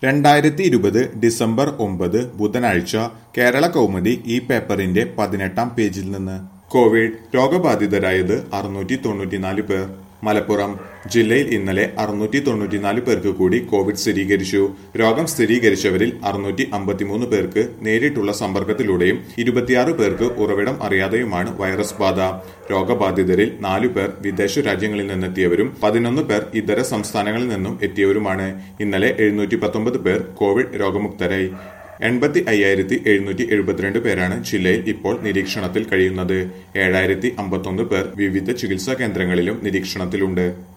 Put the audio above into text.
രണ്ടായിരത്തി ഇരുപത് ഡിസംബർ ഒമ്പത് ബുധനാഴ്ച കേരള കൗമുദി ഈ പേപ്പറിന്റെ പതിനെട്ടാം പേജിൽ നിന്ന് കോവിഡ് രോഗബാധിതരായത് അറുന്നൂറ്റി തൊണ്ണൂറ്റിനാല് പേർ മലപ്പുറം ജില്ലയിൽ ഇന്നലെ അറുന്നൂറ്റി തൊണ്ണൂറ്റിനാല് പേർക്ക് കൂടി കോവിഡ് സ്ഥിരീകരിച്ചു രോഗം സ്ഥിരീകരിച്ചവരിൽ അറുന്നൂറ്റി അമ്പത്തിമൂന്ന് പേർക്ക് നേരിട്ടുള്ള സമ്പർക്കത്തിലൂടെയും ഇരുപത്തിയാറ് പേർക്ക് ഉറവിടം അറിയാതെയുമാണ് വൈറസ് ബാധ രോഗബാധിതരിൽ നാലു പേർ വിദേശ രാജ്യങ്ങളിൽ നിന്നെത്തിയവരും പതിനൊന്ന് പേർ ഇതര സംസ്ഥാനങ്ങളിൽ നിന്നും എത്തിയവരുമാണ് ഇന്നലെ എഴുന്നൂറ്റി പത്തൊമ്പത് പേർ കോവിഡ് രോഗമുക്തരായി എൺപത്തി അയ്യായിരത്തി എഴുന്നൂറ്റി എഴുപത്തിരണ്ട് പേരാണ് ജില്ലയിൽ ഇപ്പോൾ നിരീക്ഷണത്തിൽ കഴിയുന്നത് ഏഴായിരത്തി അമ്പത്തൊന്ന് പേർ വിവിധ ചികിത്സാ കേന്ദ്രങ്ങളിലും നിരീക്ഷണത്തിലുണ്ട്